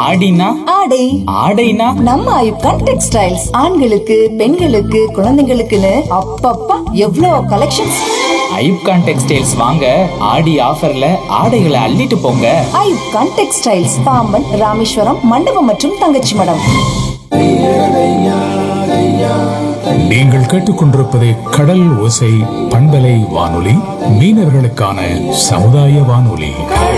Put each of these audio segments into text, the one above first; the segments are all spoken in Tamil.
ஆடினா ஆடை ஆடைனா நம்ம ஐப்கான் டெக்ஸ்டைல்ஸ் ஆண்களுக்கு பெண்களுக்கு குழந்தைங்களுக்குன்னு அப்பப்பா எவ்வளோ கலெக்ஷன்ஸ் ஐப்கான் டெக்ஸ்டைல்ஸ் வாங்க ஆடி ஆஃபர்ல ஆடைகளை அள்ளிட்டு போங்க ஐப்கான் டெக்ஸ்டைல்ஸ் பாம்பன் ராமேஸ்வரம் மண்டபம் மற்றும் தங்கச்சி மடம் நீங்கள் கேட்டுக்கொண்டிருப்பது கடல் ஓசை பண்பலை வானொலி மீனவர்களுக்கான சமுதாய வானொலி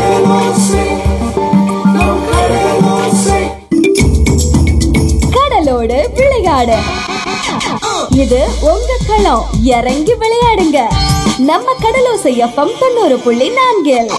கடலோடு விளையாடு இது உங்க களம் இறங்கி விளையாடுங்க நம்ம கடலோசை எஃப்எம் தொண்ணூறு புள்ளி நான்கில்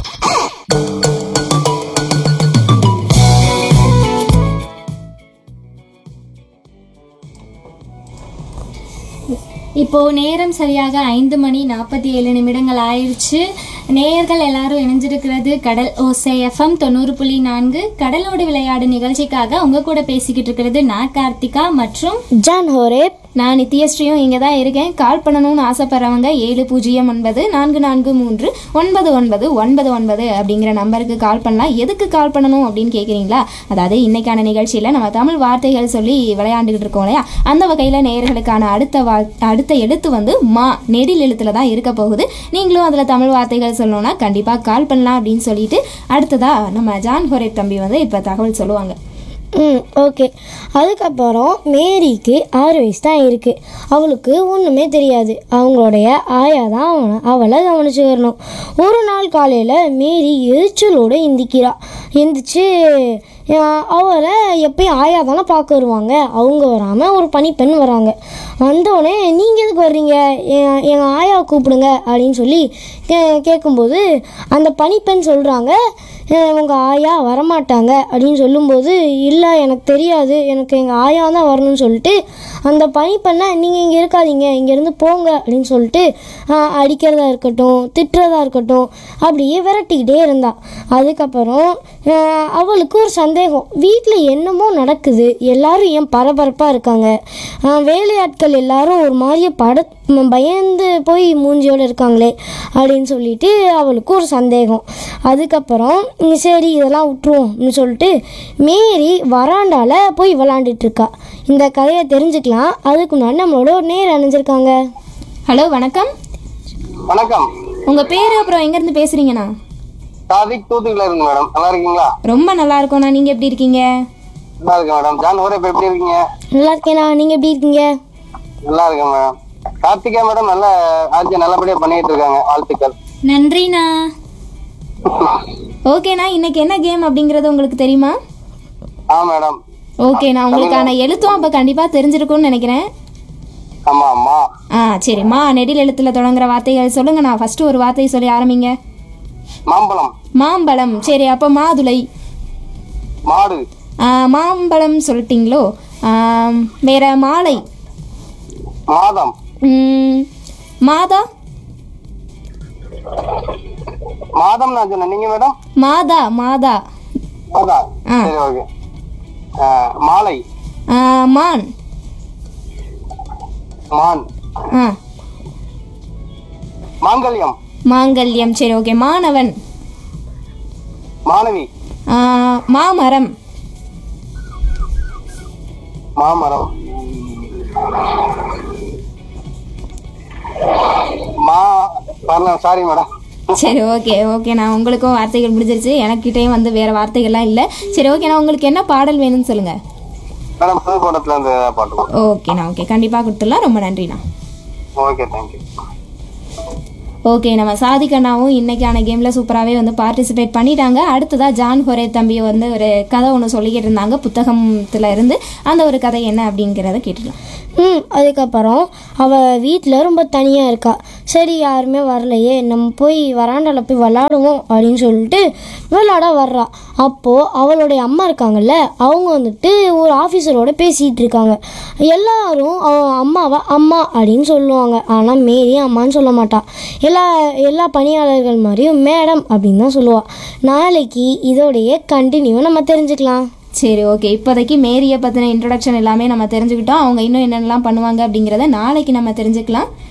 இப்போ நேரம் சரியாக ஐந்து மணி நாற்பத்தி ஏழு நிமிடங்கள் ஆயிடுச்சு நேயர்கள் எல்லாரும் இணைஞ்சிருக்கிறது கடல் ஓசை எஃப்எம் தொண்ணூறு புள்ளி நான்கு கடலோடு விளையாடு நிகழ்ச்சிக்காக உங்க கூட பேசிக்கிட்டு இருக்கிறது நான் கார்த்திகா மற்றும் ஜான் ஹோரேப் நான் நித்யஸ்ரீயும் இங்கே தான் இருக்கேன் கால் பண்ணணும்னு ஆசைப்படுறவங்க ஏழு பூஜ்ஜியம் ஒன்பது நான்கு நான்கு மூன்று ஒன்பது ஒன்பது ஒன்பது ஒன்பது அப்படிங்கிற நம்பருக்கு கால் பண்ணலாம் எதுக்கு கால் பண்ணணும் அப்படின்னு கேட்குறீங்களா அதாவது இன்னைக்கான நிகழ்ச்சியில் நம்ம தமிழ் வார்த்தைகள் சொல்லி விளையாண்டுக்கிட்டு இருக்கோம் இல்லையா அந்த வகையில் நேயர்களுக்கான அடுத்த வா அடுத்த எழுத்து வந்து மா நெடில் எழுத்துல தான் இருக்க போகுது நீங்களும் அதில் தமிழ் வார்த்தைகள் சொல்லணும்னா கண்டிப்பாக கால் பண்ணலாம் அப்படின்னு சொல்லிட்டு அடுத்ததா நம்ம ஜான் ஹொரேப் தம்பி வந்து இப்போ தகவல் சொல்லுவாங்க ம் ஓகே அதுக்கப்புறம் மேரிக்கு ஆறு வயசு தான் இருக்குது அவளுக்கு ஒன்றுமே தெரியாது அவங்களுடைய ஆயா தான் அவனை அவளை கவனிச்சு வரணும் ஒரு நாள் காலையில் மேரி எரிச்சலோடு எந்திக்கிறா எந்திரிச்சு அஹ், அவளை எப்பயும் ஆயா தானே பார்க்க வருவாங்க அவங்க வராமல் ஒரு பனிப்பெண் வராங்க வந்தோடனே நீங்கள் எதுக்கு வர்றீங்க என் எங்கள் ஆயாவை கூப்பிடுங்க அப்படின்னு சொல்லி கே கேட்கும்போது அந்த பனிப்பெண் சொல்கிறாங்க உங்கள் ஆயா வரமாட்டாங்க அப்படின்னு சொல்லும்போது இல்லை எனக்கு தெரியாது எனக்கு எங்கள் ஆயா தான் வரணும்னு சொல்லிட்டு அந்த பனிப்பெண்ணை நீங்கள் இங்கே இருக்காதீங்க இங்கேருந்து போங்க அப்படின்னு சொல்லிட்டு ஆஹ், அடிக்கிறதா இருக்கட்டும் திட்டுறதா இருக்கட்டும் அப்படியே விரட்டிக்கிட்டே இருந்தா அதுக்கப்புறம் ஆஹ், அவளுக்கு ஒரு சந்தேகம் வீட்டில் என்னமோ நடக்குது எல்லாரும் ஏன் பரபரப்பாக இருக்காங்க ஆஹ், வேலையாட்கள் எல்லாரும் ஒரு மாதிரியே பட ம- பயந்து போய் மூஞ்சியோடு இருக்காங்களே அப்படின்னு சொல்லிட்டு அவளுக்கு ஒரு சந்தேகம் அதுக்கப்புறம் "ம், சரி இதெல்லாம் விட்டுருவோம் அப்படின்னு சொல்லிட்டு மேரி வராண்டால போய் விளாண்டுட்டு இருக்கா இந்த கதையை தெரிஞ்சுக்கலாம் அதுக்கு முன்னாடி நம்மளோட ஒரு நேர் அணிஞ்சிருக்காங்க ஹலோ வணக்கம் வணக்கம் உங்கள் பேர் அப்புறம் எங்கேருந்து பேசுகிறீங்கண்ணா சாதிக் தூத்துக்குள்ள இருக்கு மேடம் நல்லா இருக்கீங்களா ரொம்ப நல்லா இருக்கோண்ணா நீங்கள் எப்படி இருக்கீங்க நல்லா இருக்கேன் மேடம் ஜான் ஊரே எப்படி இருக்கீங்க நல்லா இருக்கேனா நீங்கள் எப்படி இருக்கீங்க நல்லா இருக்கேன் மேடம் கார்த்திகா மேடம் நல்ல ஆட்சி நல்லபடியா பண்ணிட்டு இருக்காங்க வாழ்த்துக்கள் நன்றிண்ணா ஓகேண்ணா இன்னைக்கு என்ன கேம் அப்படிங்கிறது உங்களுக்கு தெரியுமா ஆ மேடம் ஓகேண்ணா உங்களுக்கான எழுத்தும் அப்போ கண்டிப்பாக தெரிஞ்சிருக்கும்னு நினைக்கிறேன் ஆமா ஆமா ஆ சரிம்மா நெடில் எழுத்தில் தொடங்குற வார்த்தைகள் சொல்லுங்கண்ணா ஃபஸ்ட்டு ஒரு வார்த்தை சொல்லி ஆரம்பிங்க மாம்பழம் மாம்பழம் சரி அப்போ மாதுளை மாடு ஆ, மாம்பழம் சொல்லிட்டீங்களோ ஆம், வேற மாலை மாதம் ம், மாதா மாதம் நான் சொன்னேன் நீங்க மேடம் மாதா மாதா மாதா ஆ. சரி ஓகே மாலை ஆ, மான் மான் ஆ மாங்கல்யம் மாங்கல்யம் சரி ஓகே மாணவன் மாணவி ஆ, மாமரம் மாமரம் மா வரலாம் சாரி மேடம் சரி ஓகே ஓகே நான் உங்களுக்கும் வார்த்தைகள் முடிஞ்சிருச்சு எனக்கிட்டேயும் வந்து வேற வார்த்தைகள்லாம் இல்லை சரி ஓகே நான் உங்களுக்கு என்ன பாடல் வேணும்னு சொல்லுங்க மேடம் புதுக்கோட்டத்துல இருந்து பாட்டு ஓகேண்ணா ஓகே கண்டிப்பாக கொடுத்துடலாம் ரொம்ப நன்றிண்ணா ஓகே தேங்க்யூ ஓகே நம்ம சாதிக்கண்ணாவும் இன்னைக்கான கேமில் சூப்பராகவே வந்து பார்ட்டிசிபேட் பண்ணிட்டாங்க அடுத்ததாக ஜான் ஹொரே தம்பி வந்து ஒரு கதை ஒன்று சொல்லிக்கிட்டு இருந்தாங்க புத்தகத்துல இருந்து அந்த ஒரு கதை என்ன அப்படிங்கிறத கேட்டுக்கலாம் ம் அதுக்கப்புறம் அவள் வீட்டில் ரொம்ப தனியாக இருக்கா சரி யாருமே வரலையே நம்ம போய் வராண்டால போய் விளாடுவோம் அப்படின்னு சொல்லிட்டு விளாட வர்றா அப்போது அவளுடைய அம்மா இருக்காங்கல்ல அவங்க வந்துட்டு ஒரு ஆஃபீஸரோட பேசிகிட்டு இருக்காங்க எல்லாரும் அவ அம்மாவை அம்மா அப்படின்னு சொல்லுவாங்க ஆனால் மேரி அம்மான்னு சொல்ல மாட்டா எல்லா எல்லா பணியாளர்கள் மாதிரியும் மேடம் அப்படின்னு தான் சொல்லுவாள் நாளைக்கு இதோடைய கண்டினியூ நம்ம தெரிஞ்சுக்கலாம் சரி ஓகே இப்போதைக்கு மேரியை பற்றின இன்ட்ரடக்ஷன் எல்லாமே நம்ம தெரிஞ்சுக்கிட்டோம் அவங்க இன்னும் என்னென்னலாம் பண்ணுவாங்க அப்படிங்கிறத நாளைக்கு நம்ம தெரிஞ்சுக்கலாம்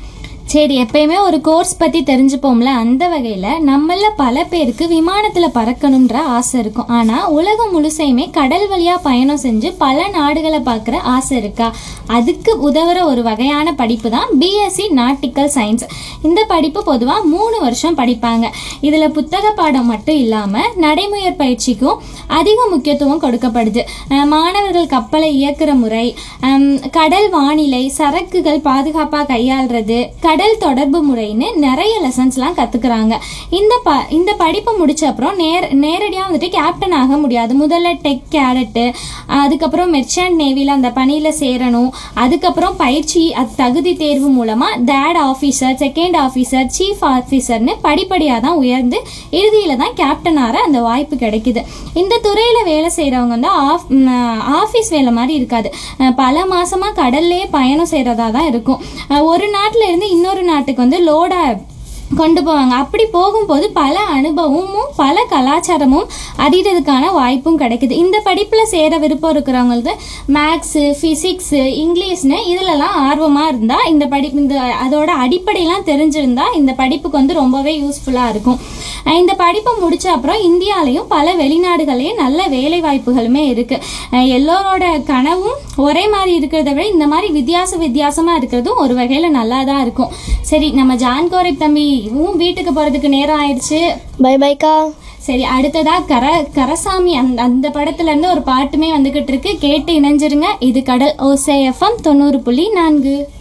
சரி எப்பயுமே ஒரு கோர்ஸ் பற்றி தெரிஞ்சுப்போம்ல அந்த வகையில் நம்மள பல பேருக்கு விமானத்தில் பறக்கணுன்ற ஆசை இருக்கும் ஆனால் உலகம் முழுசையுமே கடல் வழியாக பயணம் செஞ்சு பல நாடுகளை பார்க்குற ஆசை இருக்கா அதுக்கு உதவுற ஒரு வகையான படிப்பு தான் பிஎஸ்சி நாட்டிக்கல் சயின்ஸ் இந்த படிப்பு பொதுவாக மூணு வருஷம் படிப்பாங்க இதில் புத்தக பாடம் மட்டும் இல்லாமல் நடைமுறை பயிற்சிக்கும் அதிக முக்கியத்துவம் கொடுக்கப்படுது அஹ் மாணவர்கள் கப்பலை இயக்குற முறை ஹம், கடல் வானிலை சரக்குகள் பாதுகாப்பாக கையாளுறது கடல் தொடர்பு முறைன்னு நிறைய லெசன்ஸ்லாம் கற்றுக்குறாங்க இந்த ப இந்த படிப்பை முடிச்ச அப்புறம் நேர் நேரடியாக வந்துட்டு கேப்டன் ஆக முடியாது முதல்ல டெக் கேடட்டு அதுக்கப்புறம் மெர்ச்சன்ட் நேவியில் அந்த பணியில் சேரணும் அதுக்கப்புறம் பயிற்சி அது தகுதி தேர்வு மூலமாக தேட் ஆஃபீஸர் செகண்ட் ஆஃபீஸர் சீஃப் ஆஃபீஸர்னு படிப்படியாக தான் உயர்ந்து இறுதியில் தான் கேப்டன் ஆற அந்த வாய்ப்பு கிடைக்குது இந்த துறையில் வேலை செய்கிறவங்க வந்து ஆஃப் ஆஃபீஸ் வேலை மாதிரி இருக்காது அஹ் பல மாசமா கடல்லே பயணம் செய்கிறதா தான் இருக்கும் அஹ் ஒரு நாட்டில் இருந்து இன்னொரு நாட்டுக்கு வந்து லோடா கொண்டு போவாங்க அப்படி போகும்போது பல அனுபவமும் பல கலாச்சாரமும் அறிகிறதுக்கான வாய்ப்பும் கிடைக்குது இந்த படிப்பில் சேர விருப்பம் இருக்கிறவங்களுக்கு மேக்ஸு ஃபிசிக்ஸு இங்கிலீஷ்னு இதிலலாம் ஆர்வமாக இருந்தால் இந்த படிப்பு இந்த அதோட அடிப்படையெல்லாம் தெரிஞ்சிருந்தா இந்த படிப்புக்கு வந்து ரொம்பவே யூஸ்ஃபுல்லாக இருக்கும் அஹ் இந்த படிப்பை முடிச்ச அப்புறம் இந்தியாலையும் பல வெளிநாடுகள்லையும் நல்ல வேலை வாய்ப்புகளுமே இருக்குது எல்லோரோட கனவும் ஒரே மாதிரி இருக்கிறத விட இந்த மாதிரி வித்தியாச வித்தியாசமாக இருக்கிறதும் ஒரு வகையில் நல்லா தான் இருக்கும் சரி நம்ம ஜான் கோரிக் தம்பி உன் வீட்டுக்கு போகிறதுக்கு நேரம் ஆயிடுச்சு பை பைக்கா சரி அடுத்ததா கர கரசாமி அந்த அந்த படத்துல இருந்து ஒரு பாட்டுமே வந்துகிட்டு இருக்கு கேட்டு இணைஞ்சிருங்க இது கடல் ஓசே எஃப்எம் தொண்ணூறு புள்ளி நான்கு